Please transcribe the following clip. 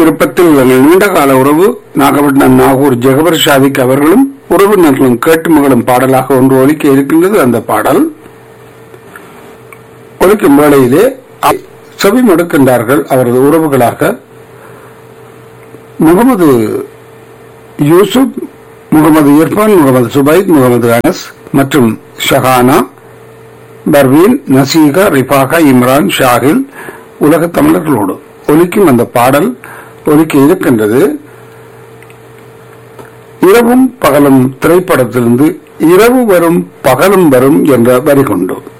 விருப்பத்தில் எங்கள் நீண்டகால உறவு நாகப்பட்டினம் நாகூர் ஜெகபர் ஷாதிக் அவர்களும் உறவினர்களும் கேட்டு மகளும் பாடலாக ஒன்று ஒலிக்க இருக்கின்றது அந்த பாடல் ஒலிக்கும் வேளையிலே செவி மடுக்கின்றார்கள் அவரது உறவுகளாக முகமது யூசுப் முகமது இர்பான் முகமது சுபைத் முகமது அனஸ் மற்றும் ஷஹானா பர்வீன் நசீகா ரிஃபாகா இம்ரான் ஷாஹில் உலக தமிழர்களோடு ஒலிக்கும் அந்த பாடல் ஒலிக்க இருக்கின்றது இரவும் பகலும் திரைப்படத்திலிருந்து இரவு வரும் பகலும் வரும் என்ற வரி கொண்டு